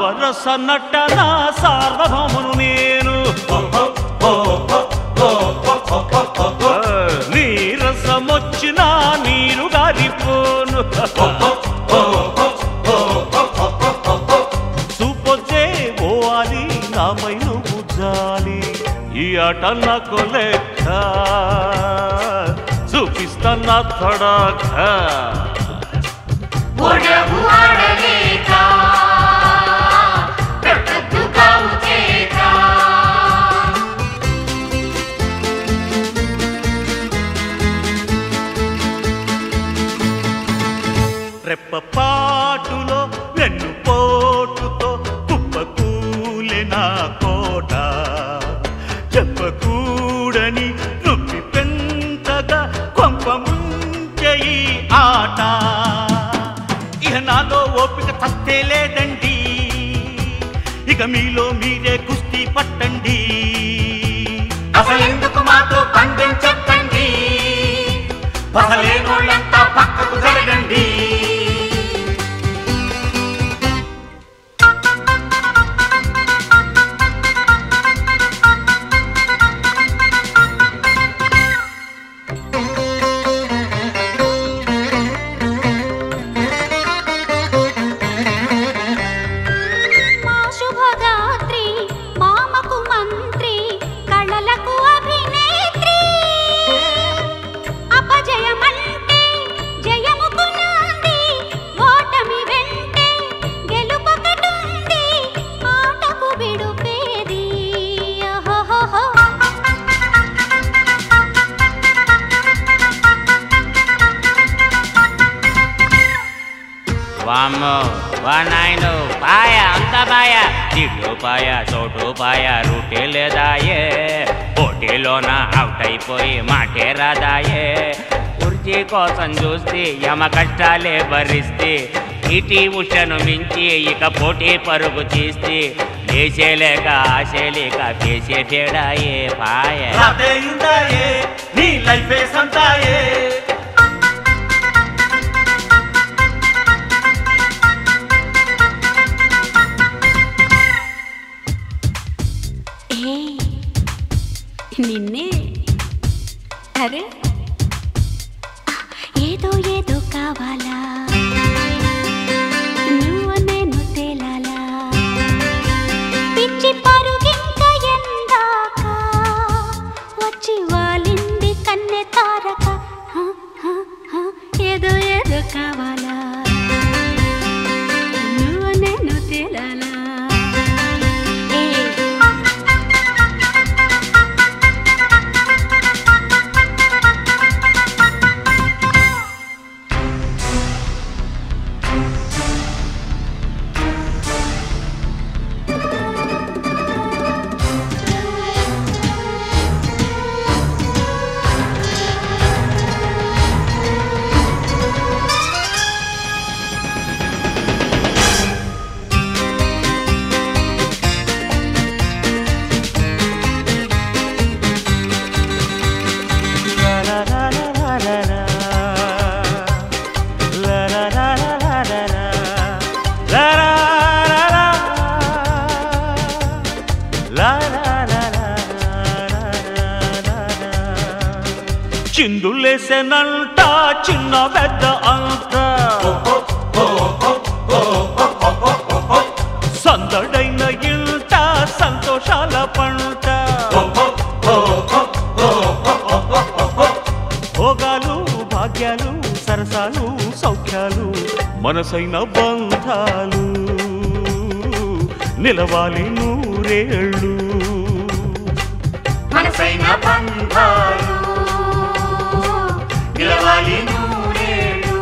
నవరస నటన సార్వభౌమును నేను నీరసమొచ్చిన నీరు గారిపోను చూపొచ్చే పోవాలి నాపై నువ్వు జాలి ఈ ఆట నాకు లెక్క చూపిస్తా నా తడాక ఒడవు ఆడలేక పెట్టద్దు కావు చేక రెప్పపాటులో వెన్ను పోటుతో కుప్పకూలే నా కోట చెప్పకూడని నొప్పి పెంతగా కొంప ముంచె ఈ ఆట ఇక నాలో ఓపిక తస్తే లేదండి ఇక మీలో మీరే కుస్తీ పట్టండి అసలెందుకు మాతో పందెం చెప్పండి పసలేనోళ్ళంతా పక్కకు జరగండి మా శుభగాత్రి మామకు మంత్రి కళలకు అభినేత్రి అపజయమంటే జయముకు నాంది ఓటమి వెంటే గెలుపొకటుంది ఆటకు విడుపేది అహహహ. వామ్మో వా నాయను పాయ అంత పాయ తిట్లు పాయ చోటు పాయ రూటే లేదాయే పోటీలోన అవుట్ అయిపోయి మాటే రాదాయే కుర్చీ కోసం చూస్తే యమ కష్టాలే భరిస్తే ఇటీ ఉషను మించి ఇక పోటీ పరుగు తీస్తే లేచేలేక ఆశలేక పేసే తేడాయే పాయ రాతేయుందాయే నీ లైఫే సంతాయే ఏయ్, నిన్నే అరే ఏదో ఏదో కావాలా నువ్వు నేను తేలాలా పిచ్చి పరుగింక ఎందాక వచ్చి వాలింది కన్నె తారక హ, హ, హ, ఏదో ఏదో కావాలా నువ్వు నేను తేలాలా ఏయ్ చిందులేసెనంట చిన్న పెద్ద అంట సందడైన ఇంట సంతోషాల పంట భోగాలు భాగ్యాలు సరసాలు సౌఖ్యాలు మనసైన బంధాలు నిలవాలి నూరేళ్ళు మనసైన బంధాలు నిలవాలి నూరేళ్ళు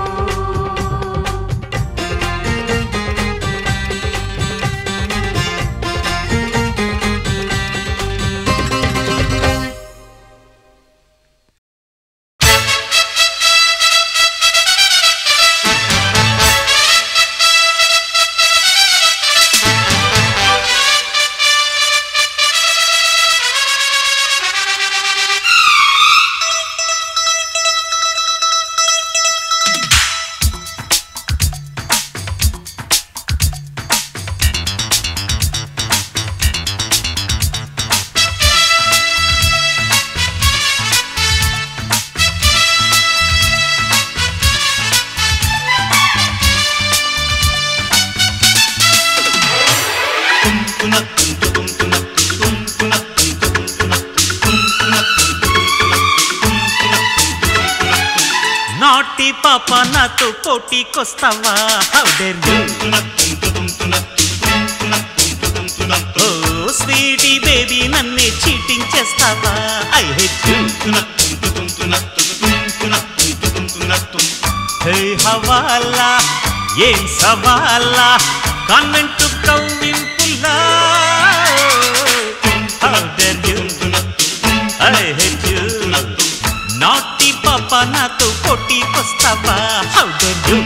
ఆ పాప నాతో పోటీకొస్తావా how dare you oh sweetie baby నన్నే చీటింగ్ చేస్తావా ఐ హేట్ యూ హే హవాలా ఏం సవాలా కాన్వెంట్ కవ్వింపులా how dare you I hate you నాటి పాప నాతో పోటీకొస్తావా how dare you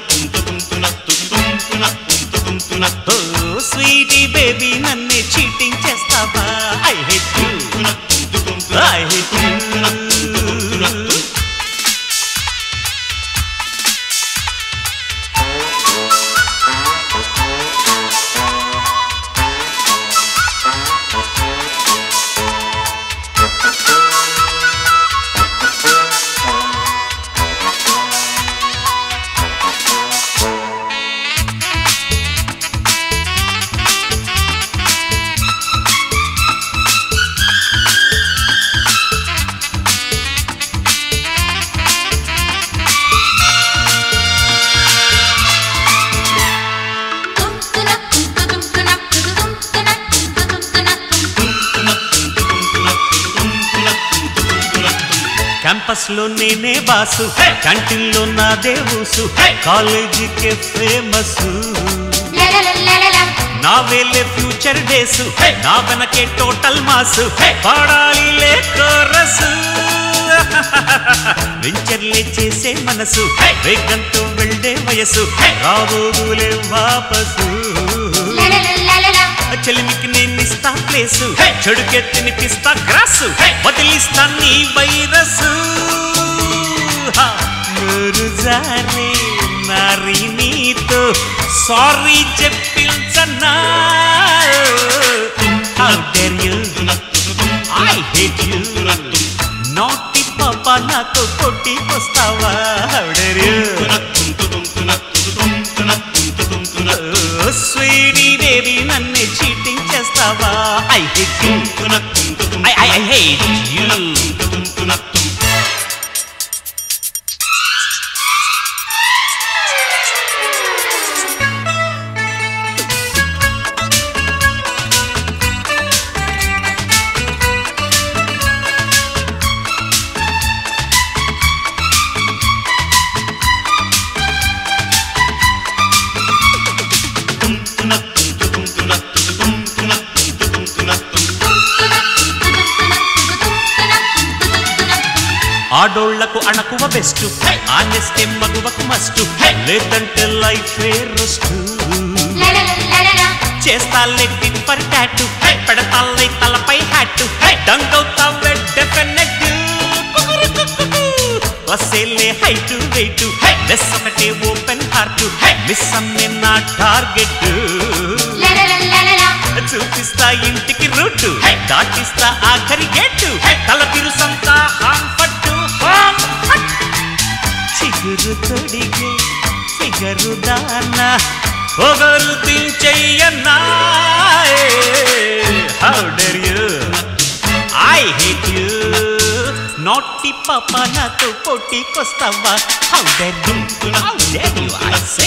oh sweetie baby నన్నే చీటింగ్ చేస్తావా I hate you I hate you campus లో నేనే బాసు క్యాంటీన్ లో నా దేవూసు కాలేజీకే ఫేమస్ నా వేలే ఫ్యూచర్ డేస్ నా వెనకే టోటల్ మాస్ పాడాలి లే కోరస్ వెంచర్లే చేసే మనసు వేగంతో వెళ్ళే వయసు రాబోగులే వాపసు చెలిమికి నేను ఇస్తా ప్లేసు చెడుకే తినిపిస్తా గ్రాసు వదిలిస్తా నీ వైరస్ నూరు జారే నారి నీతో సారీ చెప్పించన్నా how dare you I hate you నాటి పాప నాతో కొట్టి వస్తావా how dare you sweetie baby నన్ను చీటింగ్ చేస్తావా I hate you I I I hate you ఆడోళ్లకు అణకువ బెస్ట్ ఆనెస్తే మగువకు మస్ట్ లేదంటే లైఫ్ రెస్ట్ చేస్తాలే టిట్ ఫర్ టాటు పెడతాలే తలపై హ్యాటు డంగవుతావే డెఫినెట్ వసేలే హైట్ వెయిట్ లెస్ ఒకటే ఓపెన్ హార్ట్ మిస్ అమ్మే నా టార్గెట్ చూపిస్తా ఇంటికి రూటు దాటిస్తా ఆఖరి గెట్టు తల తిరుసంతా హామ్ పట్టు హామ్ పట్టు. చిగురు తొడిగే చిగరు దాన పొగరు తించెయ్యన్నా how dare you I hate you నాటి పాప నాతో పోటీకొస్తావా how dare you how dare you I say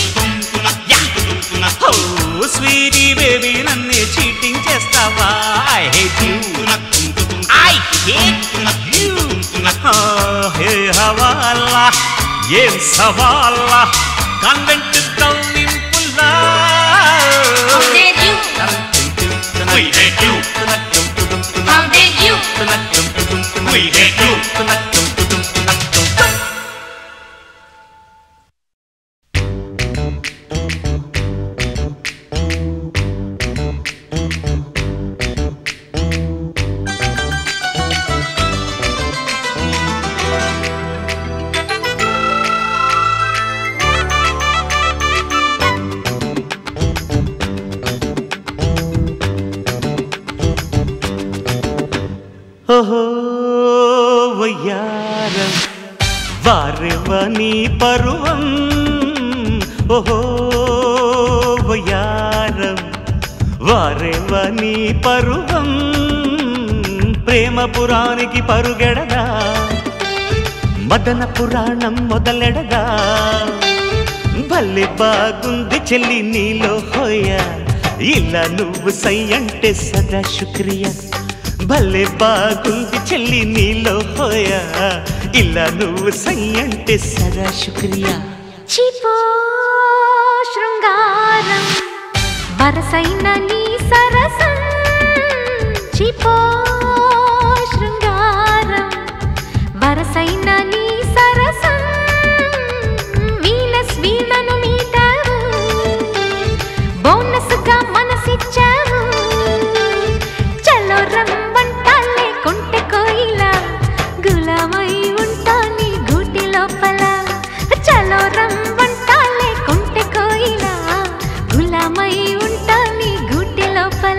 oh sweetie baby నన్ను చీటింగ్ చేస్తావా I hate you I hate you hey హవాలా ఏం సవాలా కాన్వెంట్ కౌనింపుల్లా We hate you. We hate you. ఓహో వయ్యారం వారెవని పరువం ఓహో వయ్యారం వారెవని పరువం ప్రేమ పురానికి పరుగెడదా మదన పురాణం మొదలెడగా భలే బాగుంది చెల్లి నీలో హోయ ఇలా నువ్వు సై అంటే సదా శుక్రియా భలే బాగుంది చెల్లి నీలో హోయ ఇలా నువ్వు సై అంటే సదా శుక్రియా చిపో శృంగారం వరసైన నీ సరసం చిపో శృంగారం వరసైన నీ సరసం వీనస్ వీణను మీటావు బోనస్గా మనసిచ్చావు చలో రమ్మంటాలే కొంటె కోయిలా గులామై ఉంటా నీ గూటి లోపల చలో రమ్మంటాలే కొంటె కోయిలా గులామై ఉంటా నీ గూటి లోపల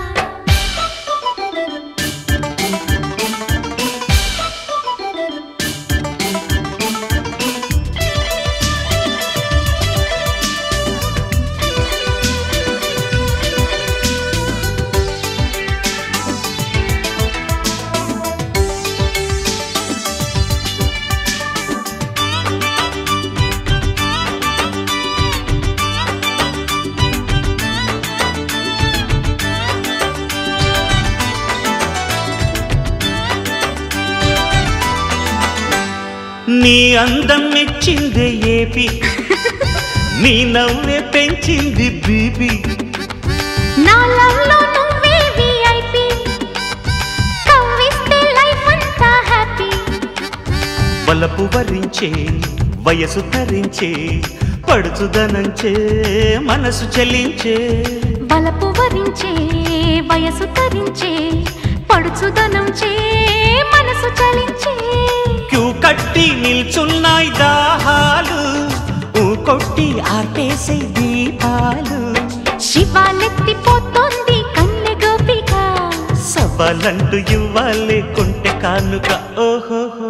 నీ అందం మెచ్చిందే ఏపి నీ నవ్వే పెంచింది బీబీ నా లవ్లో నువ్వే VIP. కవ్విస్తే లైఫ్ అంతా హ్యాపీ వలపు వరించే వయసు తరించే పడుచుదనంచే మనసు చెలించే బలపు వరించే వయసు తరించే పడుచుదనం చే మనసు చలించే క్యూ కట్టి నిల్చున్నాయి దాహాలు ఊ కొట్టి ఆపేసే దీపాలు శివాలెత్తిపోతోంది కన్నె గోపిక సవాలంటూ ఇవ్వాలే కొంటె కానుక ఓహోహో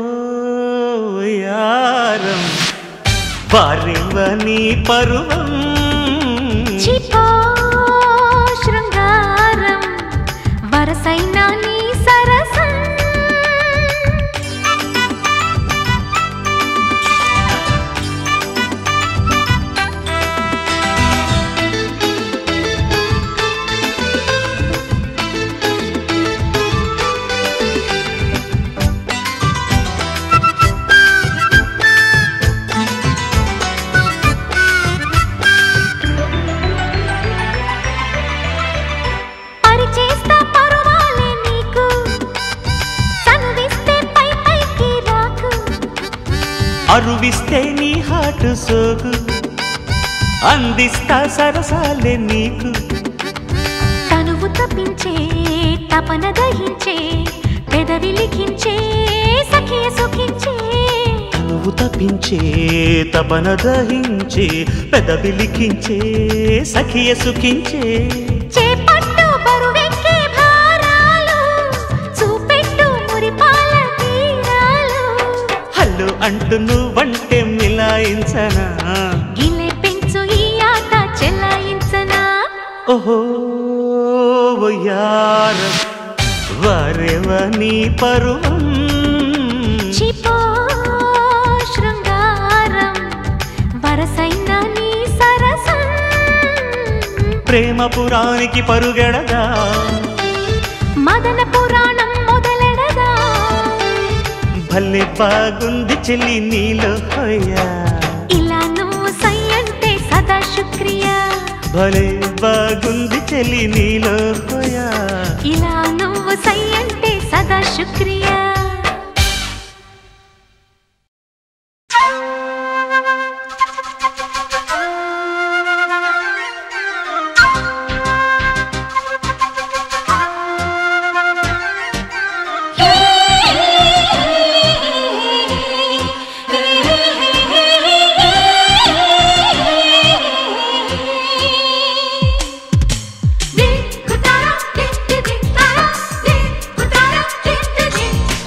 యారం వారివని పరువం చిపో శృంగారం వరసైన నీ సరసం పరిచేస్తా పరువాలే నీకు చనువిస్తే పై పైకి రాకు అరువిస్తే నీ హాటు సోగు అందిస్తా సరసాలే నీకు తనువు తప్పించే తపన దహించే పెదవి లిఖించే సఖియ సుఖించే నువ్వు తప్పించే తపన దహించే పెదవి లిఖించే సఖియ సుఖించే చేపట్టు బరువెక్కే భారాలు చూపెట్టు మురిపాల తీరాలు హల్లు అంటూ నువ్వంటే మిలాయించనా గిలె పెంచు ఈ ఆట చెలాయించనా ఓహో యారం వారేవ నీ పరువం చిపో శృంగారం వరసైన నీ సరసం ప్రేమ పురానికి పరుగెడగా మదన పురాణం మొదలెడదా భలే బాగుంది చెల్లి నీలో హోయా ఇలా నువ్వు సై అంటే సదా శుక్రియా భలే బాగుంది చెల్లి నీలో హోయా ఇలా నువ్వు సై అంటే సదా శుక్రియా దిక్కుతారా దిక్కు దిక్తారా దిక్కుతారా దిక్కు దిక్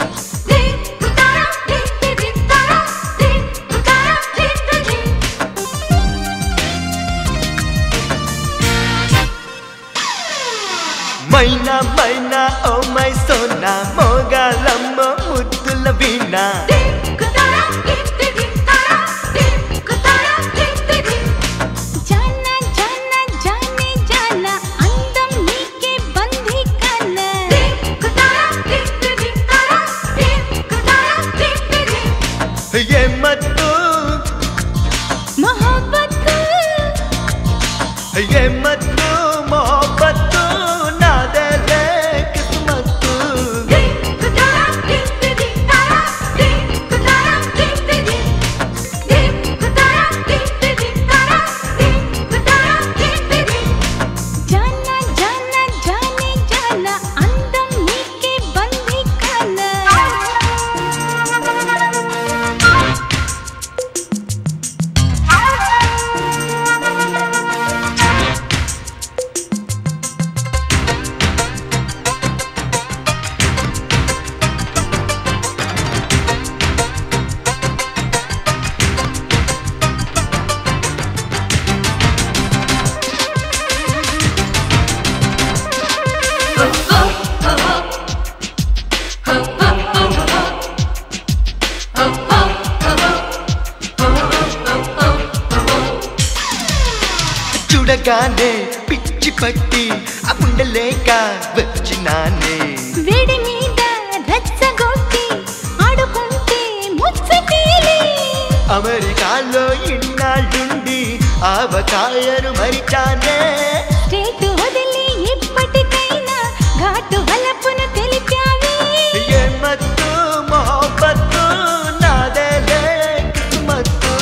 చూడగానే పిచ్చి పట్టి అప్పుండలేక వచ్చినానే వేడి మీద రచ్చగొట్టి ఆడుకుంటే ముచ్చటేలే అమెరికాలో ఇన్నాళ్ళుండి ఆవకాయను మరిచానే స్టేట్ వదిలి ఇప్పటికైనా ఘాటు వలపును తెలిపావే ఏ మత్తు మొహబ్బత్తు నాదేలే కిస్మత్తు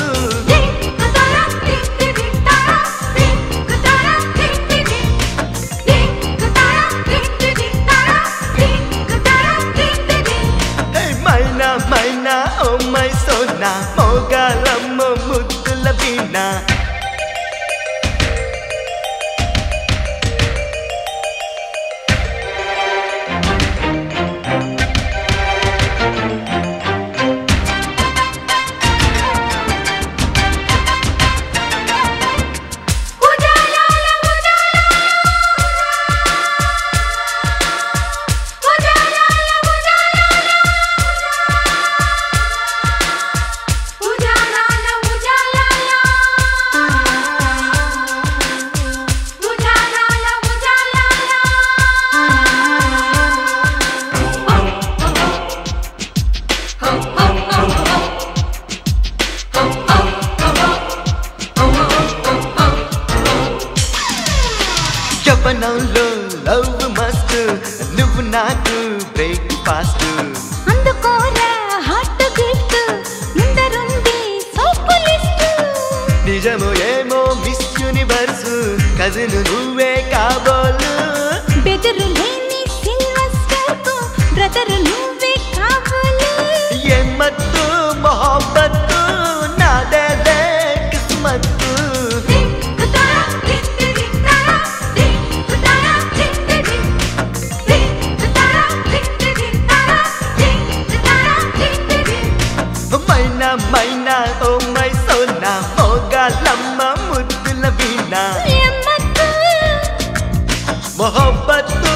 హే మైనా మైనా ఓ మై సోనా మోగాలమ్మ ముద్దుల వీణా జపనంలో లవ్ మస్తు నువ్వు నాకు బ్రేక్ ఫాస్ట్ అందుకోరా హాట్ గిఫ్ట్ ముందరుంది సోపు లిస్టు నిజము ఏమో మిస్ యూనివర్స్ కజిన్ నువ్వే కాబోలు బెదరు లేని సిల్వర్ స్టార్ కు బ్రదర్ నువ్వే కావాలి ఎమ్మత్తు మొహబ్బత్తు నాదేలే కిస్మత్తు మైనా మైనా ఓ మై సోనా మోగాలమ్మ ముద్దుల వీణా ఎమ్మత్తు, మొహబ్బత్తు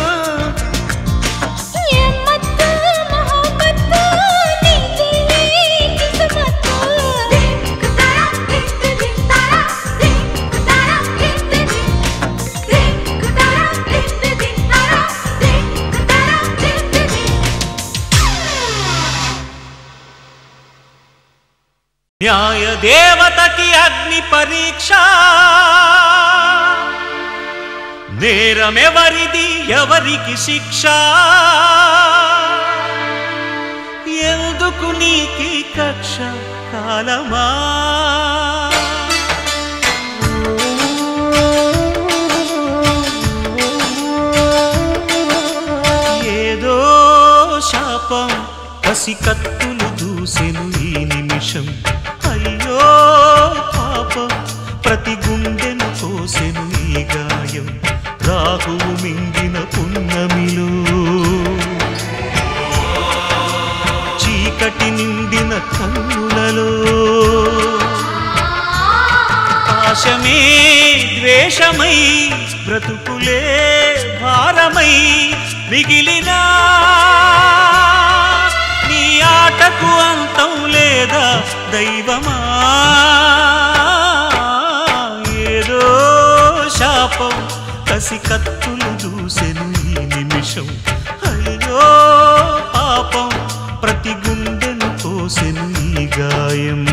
ఎమ్మత్తు, మొహబ్బత్తు, నీదిలే కిస్మత్తు. న్యాయ దేవతకి అగ్ని పరీక్ష నేరమెవరిది ఎవరికి శిక్ష ఎందుకు నీకి కక్ష కాలమా ఏదో శాపం పసి కత్తులు దూసెను ఈ నిమిషం అయ్యో పాపం ప్రతి గుండెను కోసెను ఈ గాయం రాహువు మింగిన పున్నమిలో చీకటి నిండిన కన్నులలో పాశమే ద్వేషమై బ్రతుకులే భారమై మిగిలినా నీ ఆటకు అంతం లేదా దైవమా ఏదో శాపం కసి కత్తులు దూసెను ఈ నిమిషం అయ్యో పాపం ప్రతి గుండెను కోసెను ఈ గాయం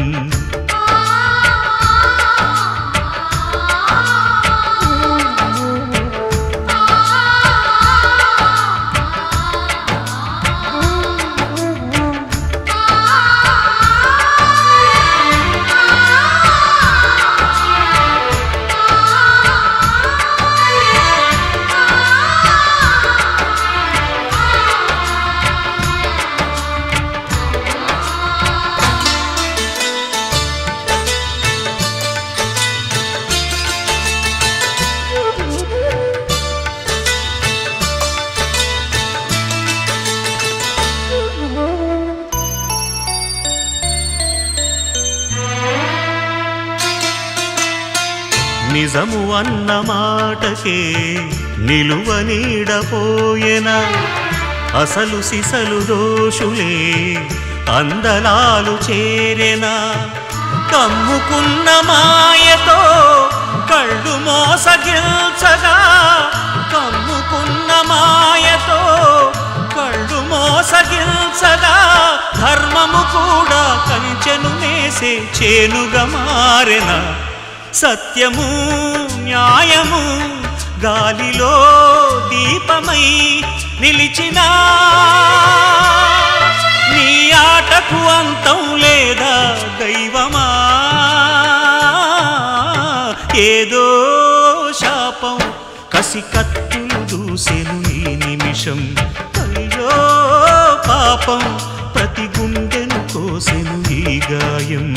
నిజము అన్న మాటకే నిలువ నీడపోయెనా అసలు సిసలు దోషులే అందలాలు చేరెనా కమ్ముకున్న మాయతో కళ్ళు మోసగిల్చగా కమ్ముకున్న మాయతో కళ్ళు మోసగిల్చగా ధర్మము కూడా కంచెను నేసే చేనుగా మారెన సత్యము న్యాయము గాలిలో దీపమై నిలిచినా నీ ఆటకు అంతం లేదా దైవమా ఏదో శాపం కసి కత్తులు దూసెను ఈ నిమిషం అయ్యో పాపం ప్రతి గుండెను కోసెను ఈ గాయం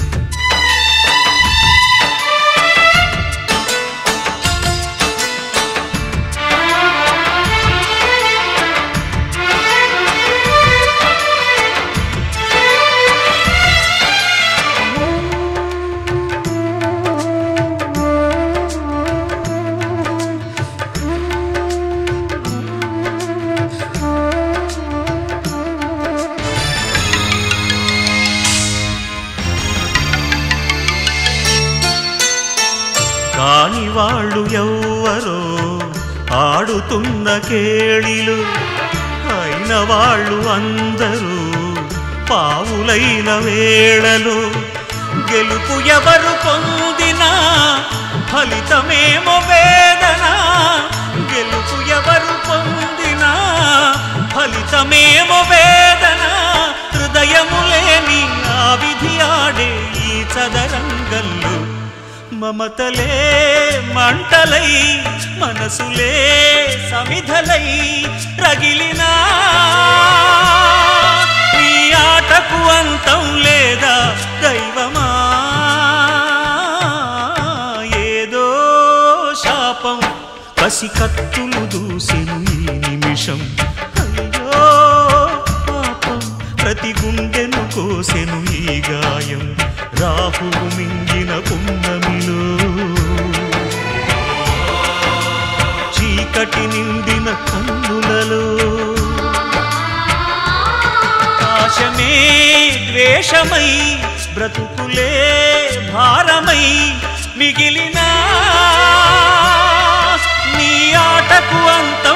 కాని వాళ్ళు ఎవ్వరో ఆడుతున్న కేళిలు అయిన వాళ్ళు అందరూ పావులైన వేళలు గెలుపు ఎవరు పొందినా ఫలితమేమో వేదన గెలుపు ఎవరు పొందినా ఫలితమేమో వేదన హృదయము లేని ఆ విధి ఆడే ఈ చదరంగంలో మమతలే మంటలై మనసులే సమిధలై రగిలినా నీ ఆటకు అంతం లేదా దైవమా ఏదో శాపం పసి కత్తులు దూసెను ఈ నిమిషం అయ్యో పాపం ప్రతి గుండెను కోసెను ఈ గాయం రాహువు మింగిన పున్నమిలో చీకటి నిండిన కన్నులలో ఆశమే ద్వేషమై బ్రతుకులే భారమై మిగిలిన నీ ఆటకు అంత